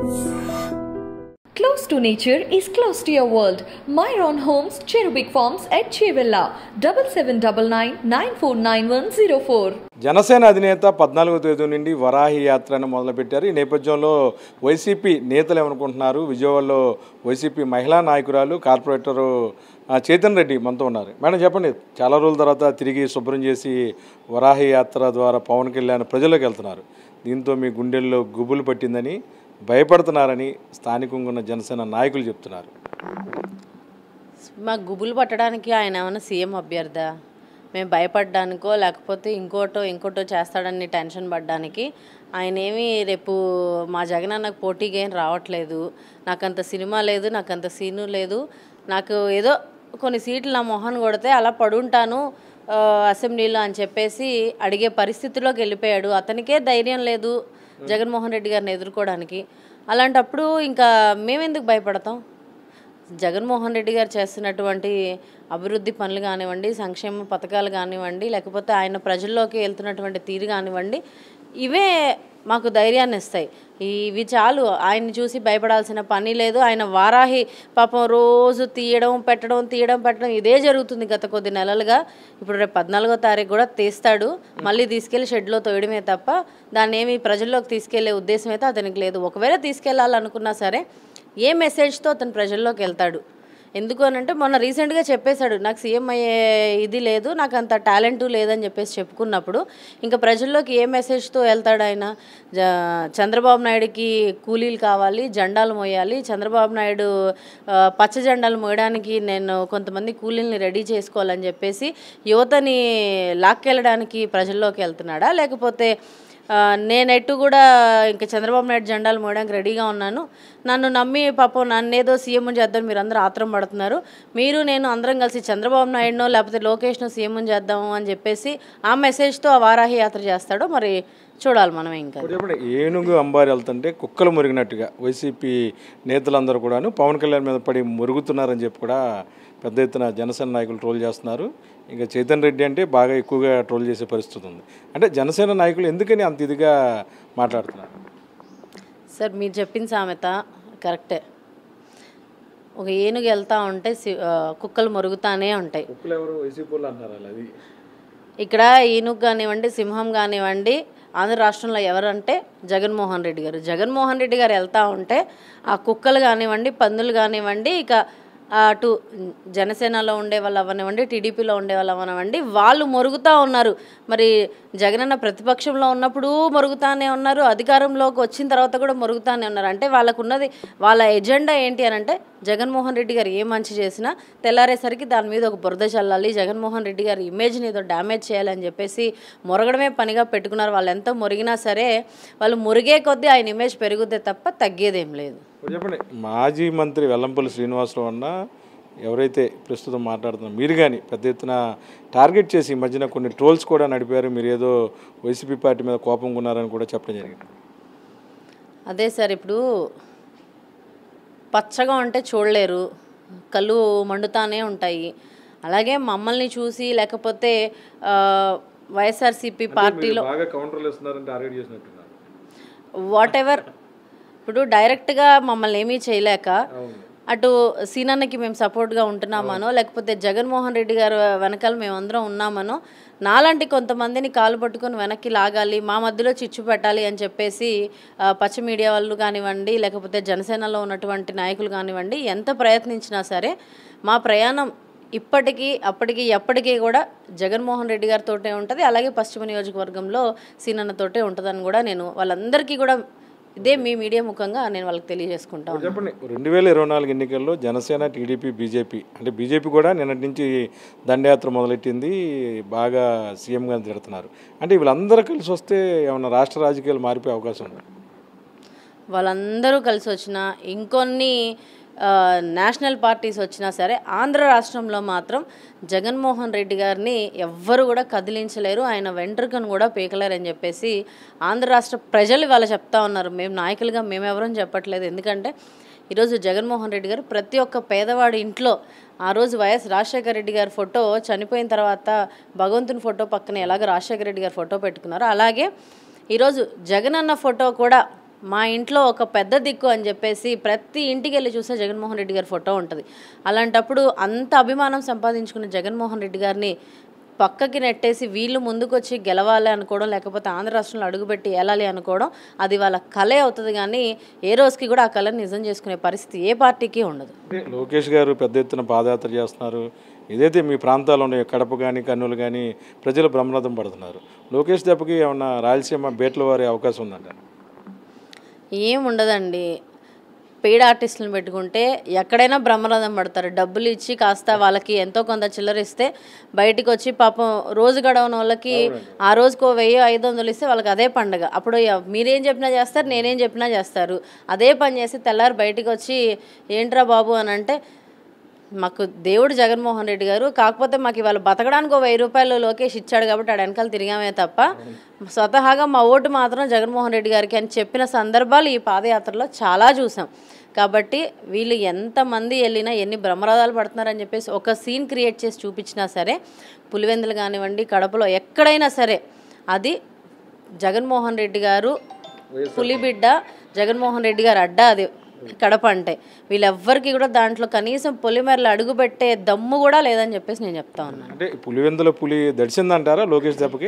Close to nature is close to your world. Myron Homes, Cherubic Farms at Chevilla, double seven double nine nine four nine one zero four. Janasena అధినేత పద్నాలుగో తేదీ నుండి వరాహి యాత్రను మొదలుపెట్టారు ఈ నేపథ్యంలో వైసీపీ నేతలు ఏమనుకుంటున్నారు విజయవాడలో వైసీపీ మహిళా నాయకురాలు కార్పొరేటరు ఆ, చైతన్ రెడ్డి మనతో ఉన్నారు మేడం చెప్పండి చాలా రోజుల తర్వాత తిరిగి శుభ్రం చేసి వరాహి యాత్ర ద్వారా పవన్ కళ్యాణ్ ప్రజల్లోకి వెళ్తున్నారు దీంతో మీ గుండెల్లో గుబులు పట్టిందని భయపడుతున్నారని స్థానికంగా ఉన్న జనసేన నాయకులు చెప్తున్నారు మాకు గుబులు పట్టడానికి ఆయన ఏమైనా సీఎం అభ్యర్థా మేము భయపడ్డానికో లేకపోతే ఇంకోటో ఇంకోటో చేస్తాడని టెన్షన్ పడ్డానికి ఆయన ఏమీ రేపు మా జగన్ అన్నకు పోటీగా ఏం రావట్లేదు నాకంత సినిమా లేదు నాకంత సీను లేదు నాకు ఏదో కొన్ని సీట్లు నా మొహన్ కొడితే అలా పడుంటాను ఆ, అసెంబ్లీలో అని చెప్పేసి అడిగే పరిస్థితిలోకి వెళ్ళిపోయాడు అతనికే ధైర్యం లేదు జగన్మోహన్ రెడ్డి గారిని ఎదుర్కోవడానికి అలాంటప్పుడు ఇంకా మేమెందుకు భయపడతాం జగన్మోహన్ రెడ్డి గారు చేస్తున్నటువంటి అభివృద్ధి పనులు కానివ్వండి సంక్షేమ పథకాలు కానివ్వండి లేకపోతే ఆయన ప్రజల్లోకి వెళ్తున్నటువంటి తీరు కానివ్వండి ఇవే మాకు ధైర్యాన్ని ఇస్తాయి ఇవి చాలు ఆయన్ని చూసి భయపడాల్సిన పని లేదు ఆయన వారాహి పాపం రోజు తీయడం పెట్టడం తీయడం పెట్టడం ఇదే జరుగుతుంది గత కొద్ది నెలలుగా ఇప్పుడు రేపు పద్నాలుగో తారీఖు కూడా తీస్తాడు మళ్ళీ తీసుకెళ్లి షెడ్లో తోయడమే తప్ప దాన్ని ఏమి ప్రజల్లోకి తీసుకెళ్లే ఉద్దేశం అయితే అతనికి లేదు ఒకవేళ తీసుకెళ్లాలనుకున్నా సరే ఏ మెసేజ్తో అతను ప్రజల్లోకి వెళ్తాడు ఎందుకు అని అంటే మొన్న రీసెంట్గా చెప్పేశాడు నాకు సీఎం అయ్యే ఇది లేదు నాకు అంత టాలెంటు లేదని చెప్పేసి చెప్పుకున్నప్పుడు ఇంకా ప్రజల్లోకి ఏ మెసేజ్తో వెళ్తాడు ఆయన జ చంద్రబాబు నాయుడుకి కూలీలు కావాలి జెండాలు మోయాలి చంద్రబాబు నాయుడు ఆ, పచ్చ జెండాలు మోయడానికి నేను కొంతమంది కూలీల్ని రెడీ చేసుకోవాలని చెప్పేసి యువతని లాక్కెళ్ళడానికి ప్రజల్లోకి వెళ్తున్నాడా లేకపోతే ఆ, నేనెట్టు కూడా ఇంకా చంద్రబాబు నాయుడు జెండాలు మోయడానికి రెడీగా ఉన్నాను నన్ను నమ్మి పాపం నన్నేదో సీఎం చేద్దాం మీరు అందరూ ఆత్రం పడుతున్నారు మీరు నేను అందరం కలిసి చంద్రబాబు నాయుడునో లేకపోతే లోకేష్నో సీఎం చేద్దాము అని చెప్పేసి ఆ మెసేజ్తో ఆ వారాహి యాత్ర చేస్తాడో మరి చూడాలి మనం ఇంకా ఇప్పుడు చెప్పండి ఏనుగు అంబారి వెళ్తుంటే కుక్కలు మురిగినట్టుగా వైసీపీ నేతలందరూ కూడాను పవన్ కళ్యాణ్ మీద పడి మురుగుతున్నారని చెప్పి కూడా పెద్ద ఎత్తున జనసేన నాయకులు ట్రోల్ చేస్తున్నారు ఇంకా చైతన్ రెడ్డి అంటే బాగా ఎక్కువగా ట్రోల్ చేసే పరిస్థితి ఉంది అంటే జనసేన నాయకులు ఎందుకని అంత ఇదిగా మాట్లాడుతున్నారు సార్ మీరు చెప్పిన సామెత కరెక్టే ఒక ఏనుగు వెళ్తా ఉంటే సి- ఆ, కుక్కలు మురుగుతానే ఉంటాయి కుక్కలు ఎవరు వైసీపీ వాళ్ళు అంటారు అలా అది ఇక్కడ ఈనుగు కానివ్వండి సింహం కానివ్వండి ఆంధ్ర రాష్ట్రంలో ఎవరంటే జగన్మోహన్ రెడ్డి గారు జగన్మోహన్ రెడ్డి గారు వెళ్తూ ఉంటే ఆ కుక్కలు కానివ్వండి పందులు కానివ్వండి ఇక అటు జనసేనలో ఉండే వాళ్ళు అవ్వనివ్వండి టీడీపీలో ఉండే వాళ్ళు అవ్వనివ్వండి వాళ్ళు మొరుగుతూ ఉన్నారు మరి జగనన్న ప్రతిపక్షంలో ఉన్నప్పుడు మొరుగుతానే ఉన్నారు అధికారంలోకి వచ్చిన తర్వాత కూడా మొరుగుతానే ఉన్నారు అంటే వాళ్ళకు ఉన్నది వాళ్ళ ఎజెండా ఏంటి అని అంటే జగన్మోహన్ రెడ్డి గారు ఏ మంచి చేసినా తెల్లారేసరికి దాని మీద ఒక బురద చల్లాలి జగన్మోహన్ రెడ్డి గారి ఇమేజ్ని ఏదో డ్యామేజ్ చేయాలని చెప్పేసి మొరగడమే పనిగా పెట్టుకున్నారు వాళ్ళు ఎంత మురిగినా సరే వాళ్ళు మురిగే కొద్దీ ఆయన ఇమేజ్ పెరుగుద్దే తప్ప తగ్గేదేం లేదు ఇప్పుడు చెప్పండి మాజీ మంత్రి వెల్లంపల్లి శ్రీనివాసరావు అన్న ఎవరైతే ప్రస్తుతం మాట్లాడుతున్నారు మీరు కానీ పెద్ద ఎత్తున టార్గెట్ చేసి ఈ మధ్యన కొన్ని ట్రోల్స్ కూడా నడిపారు మీరు ఏదో వైసీపీ పార్టీ మీద కోపంగా ఉన్నారని కూడా చెప్పడం జరిగింది అదే సార్ ఇప్పుడు పచ్చగా ఉంటే చూడలేరు కళ్ళు మండుతానే ఉంటాయి అలాగే మమ్మల్ని చూసి లేకపోతే ఆ, వైఎస్ఆర్సీపీ పార్టీలో బాగా కౌంటర్లు ఇస్తున్నారని టార్గెట్ చేసినట్టున్నారు వాట్ ఎవర్ ఇప్పుడు డైరెక్ట్గా మమ్మల్ని ఏమీ చేయలేక అటు సీనన్నకి మేము సపోర్ట్గా ఉంటున్నామనో లేకపోతే జగన్మోహన్ రెడ్డి గారు వెనకాల మేమందరం ఉన్నామనో నాలాంటి కొంతమందిని కాలు పట్టుకొని వెనక్కి లాగాలి మా మధ్యలో చిచ్చు పెట్టాలి అని చెప్పేసి ఆ, పచ్చ మీడియా వాళ్ళు కానివ్వండి లేకపోతే జనసేనలో ఉన్నటువంటి నాయకులు కానివ్వండి ఎంత ప్రయత్నించినా సరే మా ప్రయాణం ఇప్పటికీ అప్పటికి ఎప్పటికీ కూడా జగన్మోహన్ రెడ్డి గారితోటే ఉంటుంది అలాగే పశ్చిమ నియోజకవర్గంలో సీనన్నతోటే ఉంటుందని కూడా నేను వాళ్ళందరికీ కూడా ఇదే మీ మీడియా ముఖంగా నేను వాళ్ళకి తెలియజేసుకుంటాను చెప్పండి రెండు వేల ఇరవై నాలుగు ఎన్నికల్లో జనసేన టీడీపీ బీజేపీ అంటే బీజేపీ కూడా నిన్నటి నుంచి దండయాత్ర మొదలెట్టింది బాగా సీఎంగా తిడుతున్నారు అంటే వీళ్ళందరూ కలిసి వస్తే ఏమన్నా రాష్ట్ర రాజకీయాలు మారిపోయే అవకాశం ఉంది వాళ్ళందరూ కలిసి వచ్చిన ఇంకొన్ని ఆ, నేషనల్ పార్టీస్ వచ్చినా సరే ఆంధ్ర రాష్ట్రంలో మాత్రం జగన్మోహన్ రెడ్డి గారిని ఎవ్వరు కూడా కదిలించలేరు ఆయన వెంట్రుకను కూడా పీకలేరు అని చెప్పేసి ఆంధ్ర రాష్ట్ర ప్రజలు ఇవాళ చెప్తా ఉన్నారు మేము నాయకులుగా మేమెవరం చెప్పట్లేదు ఎందుకంటే ఈరోజు జగన్మోహన్ రెడ్డి గారు ప్రతి ఒక్క పేదవాడి ఇంట్లో ఆ రోజు వైఎస్ రాజశేఖర రెడ్డి గారి ఫోటో చనిపోయిన తర్వాత భగవంతుని ఫోటో పక్కన ఎలాగ రాజశేఖర రెడ్డి గారి ఫోటో పెట్టుకున్నారో అలాగే ఈరోజు జగన్ అన్న ఫోటో కూడా మా ఇంట్లో ఒక పెద్ద దిక్కు అని చెప్పేసి ప్రతి ఇంటికి వెళ్ళి చూస్తే జగన్మోహన్ రెడ్డి గారి ఫోటో ఉంటుంది అలాంటప్పుడు అంత అభిమానం సంపాదించుకున్న జగన్మోహన్ రెడ్డి గారిని పక్కకి నెట్టేసి వీళ్ళు ముందుకొచ్చి గెలవాలి అనుకోవడం లేకపోతే ఆంధ్ర రాష్ట్రంలో అడుగుపెట్టి వెళ్ళాలి అనుకోవడం అది వాళ్ళ కళే అవుతుంది కానీ ఏ రోజుకి కూడా ఆ కళని నిజం చేసుకునే పరిస్థితి ఏ పార్టీకి ఉండదు అంటే లోకేష్ గారు పెద్ద ఎత్తున పాదయాత్ర చేస్తున్నారు ఏదైతే మీ ప్రాంతాల్లో ఉన్నాయో కడప కానీ కర్నూలు కానీ ప్రజలు బ్రహ్మరథం పడుతున్నారు లోకేష్ దెబ్బకి ఏమన్నా రాయలసీమ బేట్ల వారే అవకాశం ఉందంట ఏం ఉండదండి పెయిడ్ ఆర్టిస్టులను పెట్టుకుంటే ఎక్కడైనా బ్రహ్మరథం పడతారు డబ్బులు ఇచ్చి కాస్త వాళ్ళకి ఎంతో కొంత చిల్లర ఇస్తే బయటికి వచ్చి పాపం రోజు గడవని వాళ్ళకి ఆ రోజుకో వెయ్యి ఐదు వందలు ఇస్తే వాళ్ళకి అదే పండగ అప్పుడు ఎ- మీరేం చెప్పినా చేస్తారు నేనేం చెప్పినా చేస్తారు అదే పని చేసి తెల్లారి బయటికి వచ్చి ఏంట్రా బాబు అని అంటే మాకు దేవుడు జగన్మోహన్ రెడ్డి గారు కాకపోతే మాకు ఇవాళ బతకడానికి ఒక వెయ్యి రూపాయలు లోకేష్ ఇచ్చాడు కాబట్టి ఆడ వెనకాల తిరిగామే తప్ప స్వతహాగా మా ఓటు మాత్రం జగన్మోహన్ రెడ్డి గారికి అని చెప్పిన సందర్భాలు ఈ పాదయాత్రలో చాలా చూసాం కాబట్టి వీళ్ళు ఎంతమంది వెళ్ళినా ఎన్ని బ్రహ్మరథాలు పడుతున్నారని చెప్పేసి ఒక సీన్ క్రియేట్ చేసి చూపించినా సరే పులివెందులు కానివ్వండి కడపలో ఎక్కడైనా సరే అది జగన్మోహన్ రెడ్డి గారు పులిబిడ్డ జగన్మోహన్ రెడ్డి గారు అడ్డా అది కడప అంటే వీళ్ళెవ్వరికి కూడా దాంట్లో కనీసం పొలిమేరలు అడుగు పెట్టే దమ్ము కూడా లేదని చెప్పేసి నేను చెప్తా ఉన్నాను అంటే పులివెందుల పులి దడిచిందంటారా లోకేష్ దెబ్బకి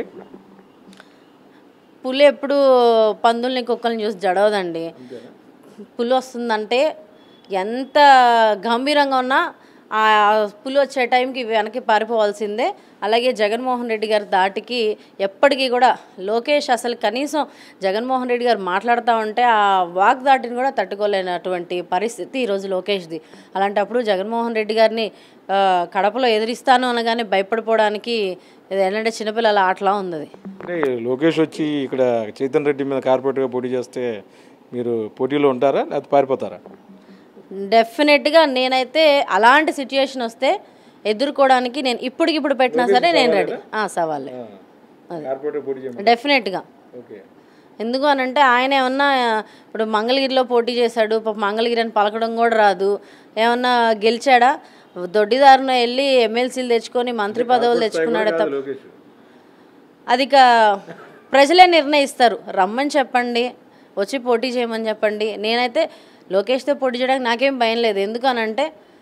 పులి ఎప్పుడు పందుల్ని కుక్కల్ని చూసి జడవదండి పులి వస్తుందంటే ఎంత గంభీరంగా ఉన్నా ఆ పులి వచ్చే టైంకి వెనక్కి పారిపోవాల్సిందే అలాగే జగన్మోహన్ రెడ్డి గారి దాటికి ఎప్పటికీ కూడా లోకేష్ అసలు కనీసం జగన్మోహన్ రెడ్డి గారు మాట్లాడుతూ ఉంటే ఆ వాక్ దాటిని కూడా తట్టుకోలేనటువంటి పరిస్థితి ఈరోజు లోకేష్ది అలాంటప్పుడు జగన్మోహన్ రెడ్డి గారిని ఆ, కడపలో ఎదిరిస్తాను అనగానే భయపడిపోవడానికి ఇది ఏంటంటే చిన్నపిల్లల ఆటలా ఉంది అది. అంటే లోకేష్ వచ్చి ఇక్కడ చైతన్ రెడ్డి మీద కార్పొరేట్గా పోటీ చేస్తే మీరు పోటీలో ఉంటారా లేకపోతే పారిపోతారా డెఫినెట్గా నేనైతే అలాంటి సిచ్యుయేషన్ వస్తే ఎదుర్కోవడానికి నేను ఇప్పటికిప్పుడు పెట్టినా సరే నేను రెడీ సవాలే కార్పొరేట్గా పోటీ చేయమని డెఫినెట్గా ఓకే ఎందుకు అని అంటే ఆయన ఏమన్నా ఇప్పుడు మంగళగిరిలో పోటీ చేశాడు పాపం మంగళగిరి అని పలకడం కూడా రాదు ఏమన్నా గెలిచాడా దొడ్డిదారున వెళ్ళి ఎమ్మెల్సీలు తెచ్చుకొని మంత్రి పదవులు తెచ్చుకున్నాడు తప్ప లోకేష్ అది ఇక ప్రజలే నిర్ణయిస్తారు రమ్మని చెప్పండి వచ్చి పోటీ చేయమని చెప్పండి నేనైతే లోకేష్తో పోటీ చేయడానికి నాకేం భయం లేదు ఎందుకనంటే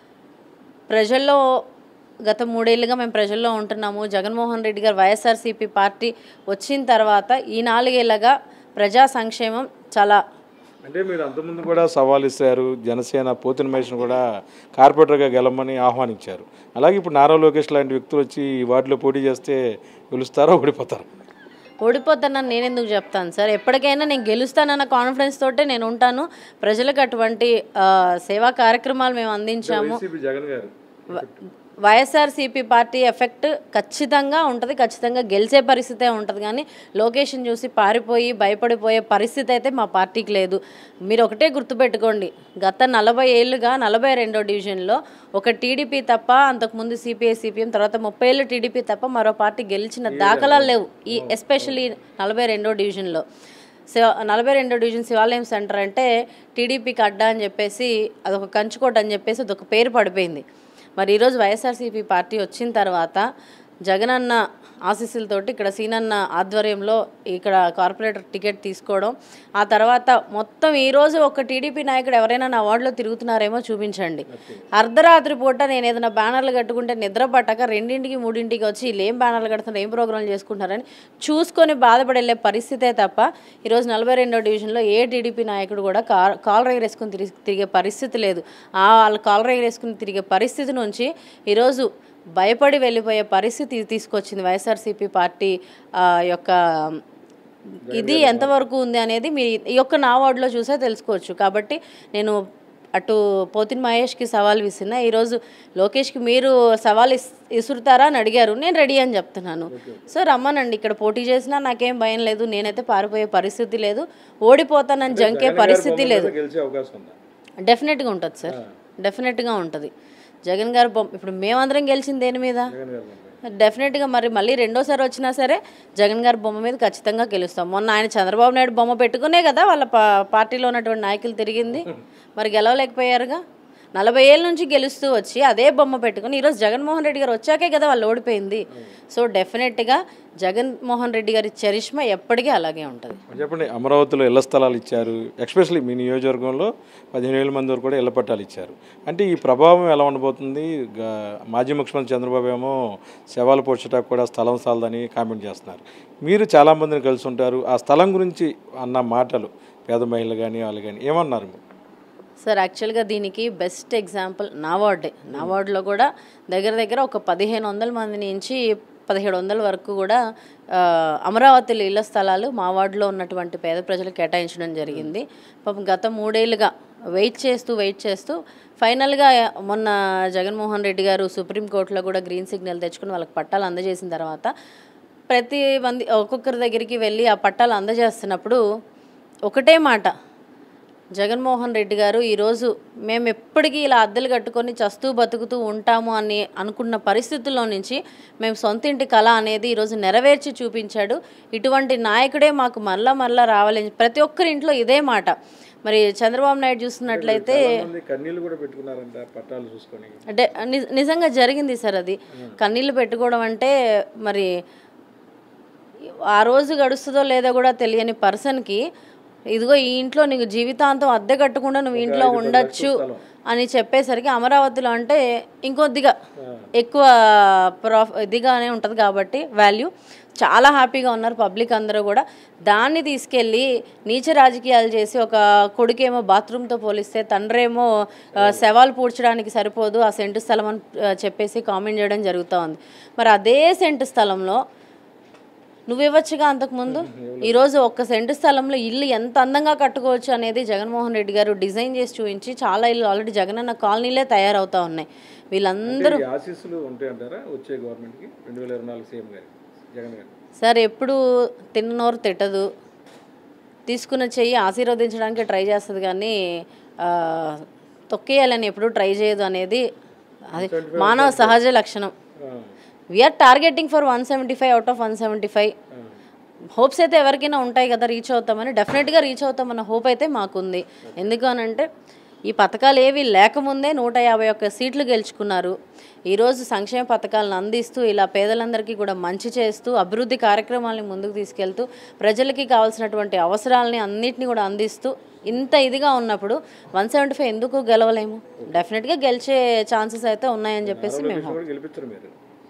ప్రజల్లో గత మూడేళ్ళుగా మేము ప్రజల్లో ఉంటున్నాము జగన్మోహన్ రెడ్డి గారు వైఎస్ఆర్సీపీ పార్టీ వచ్చిన తర్వాత ఈ నాలుగేళ్లగా ప్రజా సంక్షేమం చాలా అంటే మీరు అంతకుముందు కూడా సవాల్ ఇస్తారు జనసేన పోతిన మహేష్ను కూడా కార్పొరేటర్గా గెలవమని ఆహ్వానించారు అలాగే ఇప్పుడు నారా లోకేష్ లాంటి వ్యక్తులు వచ్చి ఈ వాటిలో పోటీ చేస్తే గెలుస్తారా ఓడిపోతారు ఓడిపోతానని నేను ఎందుకు చెప్తాను సార్ ఎప్పటికైనా నేను గెలుస్తానన్న కాన్ఫిడెన్స్ తోటే నేను ఉంటాను ప్రజలకు అటువంటి ఆ, సేవా కార్యక్రమాలు మేము అందించాము జగన్ గారు వైఎస్ఆర్సీపీ పార్టీ ఎఫెక్ట్ ఖచ్చితంగా ఉంటుంది ఖచ్చితంగా గెలిచే పరిస్థితే ఉంటుంది కానీ లొకేషన్ చూసి పారిపోయి భయపడిపోయే పరిస్థితి అయితే మా పార్టీకి లేదు మీరు ఒకటే గుర్తుపెట్టుకోండి గత నలభై ఏళ్ళుగా నలభై రెండో డివిజన్లో ఒక టీడీపీ తప్ప అంతకుముందు సిపిఐ సిపిఎం తర్వాత ముప్పై ఏళ్ళు టీడీపీ తప్ప మరో పార్టీ గెలిచిన దాఖలాలు లేవు ఈ ఎస్పెషల్లీ నలభై రెండో డివిజన్లో శివ నలభై రెండో డివిజన్ శివాలయం సెంటర్ అంటే టీడీపీకి అడ్డా అని చెప్పేసి అదొక కంచుకోట అని చెప్పేసి అదొక పేరు పడిపోయింది మరి ఈరోజు వైఎస్ఆర్సీపీ పార్టీ వచ్చిన తర్వాత జగనన్న ఆశీస్సులతోటి ఇక్కడ సీనన్న ఆధ్వర్యంలో ఇక్కడ కార్పొరేటర్ టికెట్ తీసుకోవడం ఆ తర్వాత మొత్తం ఈరోజు ఒక టీడీపీ నాయకుడు ఎవరైనా నా వార్డులో తిరుగుతున్నారేమో చూపించండి అర్ధరాత్రి పూట నేను ఏదైనా బ్యానర్లు కట్టుకుంటే నిద్ర పట్టక రెండింటికి మూడింటికి వచ్చి వీళ్ళు ఏం బ్యానర్లు కడుతున్నారు ఏం ప్రోగ్రాంలు చేసుకుంటున్నారని చూసుకొని బాధపడి వెళ్ళే పరిస్థితే తప్ప ఈరోజు నలభై రెండో డివిజన్లో ఏ టీడీపీ నాయకుడు కూడా కార్ కాల్ రైర్ వేసుకుని తిరిగి తిరిగే పరిస్థితి లేదు ఆ వాళ్ళు కాల్ రైర్ వేసుకుని తిరిగే పరిస్థితి నుంచి ఈరోజు భయపడి వెళ్ళిపోయే పరిస్థితి తీసుకొచ్చింది వైఎస్ఆర్సీపీ పార్టీ ఆ, యొక్క ఇది ఎంతవరకు ఉంది అనేది మీ ఈ యొక్క నా వార్డులో చూసే తెలుసుకోవచ్చు కాబట్టి నేను అటు పోతిన్ మహేష్కి సవాల్ విసిన్నా ఈరోజు లోకేష్కి మీరు సవాల్ ఇస్ ఇసురుతారా అని అడిగారు నేను రెడీ అని చెప్తున్నాను సో రమ్మనండి ఇక్కడ పోటీ చేసినా నాకేం భయం లేదు నేనైతే పారిపోయే పరిస్థితి లేదు ఓడిపోతానని జంకే పరిస్థితి లేదు గెలిచే అవకాశం ఉందా డెఫినెట్గా ఉంటుంది సార్ డెఫినెట్గా ఉంటుంది జగన్ గారు బొమ్మ ఇప్పుడు మేమందరం గెలిచింది దేని మీద డెఫినెట్గా మరి మళ్ళీ రెండోసారి వచ్చినా సరే జగన్ గారి బొమ్మ మీద ఖచ్చితంగా గెలుస్తాం మొన్న ఆయన చంద్రబాబు నాయుడు బొమ్మ పెట్టుకునే కదా వాళ్ళ పా పార్టీలో ఉన్నటువంటి నాయకులు తిరిగింది మరి గెలవలేకపోయారుగా నలభై ఏళ్ళ నుంచి గెలుస్తూ వచ్చి అదే బొమ్మ పెట్టుకుని ఈరోజు జగన్మోహన్ రెడ్డి గారు వచ్చాకే కదా వాళ్ళు ఓడిపోయింది సో డెఫినెట్గా జగన్మోహన్ రెడ్డి గారి చరిష్మా ఎప్పటికీ అలాగే ఉంటుంది మరి చెప్పండి అమరావతిలో ఇళ్ల స్థలాలు ఇచ్చారు ఎక్స్పెషల్లీ మీ నియోజకవర్గంలో పదిహేను వేల మంది వరకు కూడా ఇళ్ల పట్టాలు ఇచ్చారు అంటే ఈ ప్రభావం ఎలా ఉండబోతుంది గా- మాజీ ముఖ్యమంత్రి చంద్రబాబు ఏమో శవాలు పోడ్చడానికి కూడా స్థలం సాలదని కామెంట్ చేస్తున్నారు మీరు చాలామందిని కలిసి ఉంటారు ఆ స్థలం గురించి అన్న మాటలు పేద మహిళలు కానీ వాళ్ళు కానీ ఏమన్నారు మీరు? సార్ యాక్చువల్గా దీనికి బెస్ట్ ఎగ్జాంపుల్ నా వార్డే నా వార్డులో కూడా దగ్గర దగ్గర ఒక పదిహేను వందల మంది నుంచి పదిహేడు వందల వరకు కూడా ఆ, అమరావతిలో ఇళ్ల స్థలాలు మా వార్డులో ఉన్నటువంటి పేద ప్రజలకు కేటాయించడం జరిగింది పాపం గత మూడేళ్ళుగా వెయిట్ చేస్తూ వెయిట్ చేస్తూ ఫైనల్గా మొన్న జగన్మోహన్ రెడ్డి గారు సుప్రీంకోర్టులో కూడా గ్రీన్ సిగ్నల్ తెచ్చుకుని వాళ్ళకి పట్టాలు అందజేసిన తర్వాత ప్రతి మంది ఒక్కొక్కరి దగ్గరికి వెళ్ళి ఆ పట్టాలు అందజేస్తున్నప్పుడు ఒకటే మాట జగన్మోహన్ రెడ్డి గారు ఈరోజు మేము ఎప్పటికీ ఇలా అద్దెలు కట్టుకొని చస్తూ బతుకుతూ ఉంటాము అని అనుకున్న పరిస్థితుల్లో నుంచి మేము సొంత ఇంటి కళ అనేది ఈరోజు నెరవేర్చి చూపించాడు ఇటువంటి నాయకుడే మాకు మరలా మరలా రావాలని ప్రతి ఒక్కరి ఇంట్లో ఇదే మాట మరి చంద్రబాబు నాయుడు చూస్తున్నట్లయితే చాలామంది కన్నీళ్ళు కూడా పెట్టుకున్నారంట పట్టాలు చూసుకొని అంటే ని- నిజంగా జరిగింది సార్ అది కన్నీళ్ళు పెట్టుకోవడం అంటే మరి ఆ రోజు గడుస్తుందో లేదో కూడా తెలియని పర్సన్కి ఇదిగో ఈ ఇంట్లో నీకు జీవితాంతం అద్దె కట్టకుండా నువ్వు ఇంట్లో ఉండొచ్చు అని చెప్పేసరికి అమరావతిలో అంటే ఇంకొద్దిగా ఎక్కువ ప్రాఫ్ ఇదిగానే ఉంటుంది కాబట్టి వాల్యూ చాలా హ్యాపీగా ఉన్నారు పబ్లిక్ అందరూ కూడా దాన్ని తీసుకెళ్ళి నీచ రాజకీయాలు చేసి ఒక కొడుకేమో బాత్రూమ్తో పోలిస్తే తండ్రేమో ఆ, శవాలు పూడ్చడానికి సరిపోదు ఆ సెంటు స్థలం అని ఆ, చెప్పేసి కామెంట్ చేయడం జరుగుతూ ఉంది మరి అదే సెంటు స్థలంలో నువ్వు ఇవ్వచ్చుగా అంతకుముందు ఈరోజు ఒక్క సెంటు స్థలంలో ఇల్లు ఎంత అందంగా కట్టుకోవచ్చు అనేది జగన్మోహన్ రెడ్డి గారు డిజైన్ చేసి చూపించి చాలా ఇల్లు ఆల్రెడీ జగనన్న కాలనీలే తయారవుతా ఉన్నాయి వీళ్ళందరూ ఈ ఆశీస్సులు ఉంటాయంటారా వచ్చే గవర్నమెంట్కి రెండు వేల ఇరవై నాలుగు సీఎం గారి జగన్ గారు సార్ ఎప్పుడు తిన్నోరు తిట్టదు తీసుకున్న చెయ్యి ఆశీర్వదించడానికి ట్రై చేస్తుంది కానీ ఆ, తొక్కేయాలని ఎప్పుడూ ట్రై చేయదు అనేది అది మానవ సహజ లక్షణం we're targeting for one seventy five out of one seventy five hopes అయితే ఎవరికైనా ఉంటాయి కదా రీచ్ అవుతామని డెఫినెట్గా రీచ్ అవుతామన్న హోప్ అయితే మాకుంది ఎందుకు అనంటే ఈ పథకాలు ఏవి లేకముందే నూట యాభై ఒక్క సీట్లు గెలుచుకున్నారు ఈరోజు సంక్షేమ పథకాలను అందిస్తూ ఇలా పేదలందరికీ కూడా మంచి చేస్తూ అభివృద్ధి కార్యక్రమాలని ముందుకు తీసుకెళ్తూ ప్రజలకి కావాల్సినటువంటి అవసరాలని అన్నిటిని కూడా అందిస్తూ ఇంత ఇదిగా ఉన్నప్పుడు వన్ సెవెంటీ ఫైవ్ ఎందుకు గెలవలేము డెఫినెట్గా గెలిచే ఛాన్సెస్ అయితే ఉన్నాయని చెప్పేసి మేము కూడా గెలిపించరు మీరు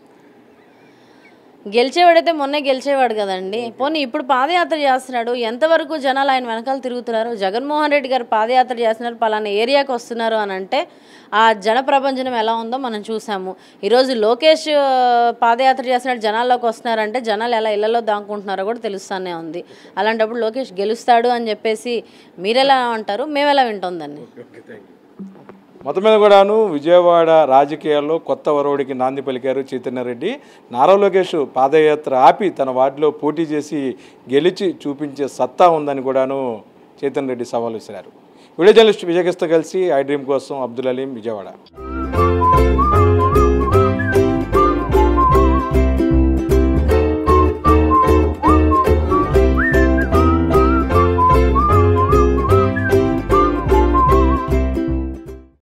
గెలిచేవాడైతే మొన్నే గెలిచేవాడు కదండి పోనీ ఇప్పుడు పాదయాత్ర చేస్తున్నాడు ఎంతవరకు జనాలు ఆయన వెనకాల తిరుగుతున్నారు జగన్మోహన్ రెడ్డి గారు పాదయాత్ర చేస్తున్నారు పలానా ఏరియాకి వస్తున్నారు అని అంటే ఆ జన ప్రపంచనం ఎలా ఉందో మనం చూసాము ఈరోజు లోకేష్ ఆ, పాదయాత్ర చేస్తున్నాడు జనాల్లోకి వస్తున్నారంటే జనాలు ఎలా ఇళ్లలో దాక్కుంటున్నారో కూడా తెలుస్తూనే ఉంది అలాంటప్పుడు లోకేష్ గెలుస్తాడు అని చెప్పేసి మీరెలా అంటారు మేము ఎలా వింటాం దాన్ని ఓకే థ్యాంక్ యూ మొత్తం మీద కూడాను విజయవాడ రాజకీయాల్లో కొత్త వరవడికి నాంది పలికారు చైతన్యరెడ్డి నారా లోకేష్ పాదయాత్ర ఆపి తన వార్డులో పోటీ చేసి గెలిచి చూపించే సత్తా ఉందని కూడాను చైతన్య రెడ్డి సవాల్ విసిరారు వీడియో జర్నలిస్ట్ విజయకృష్ణ కలిసి ఐ డ్రీమ్ కోసం అబ్దుల్ అలీం విజయవాడ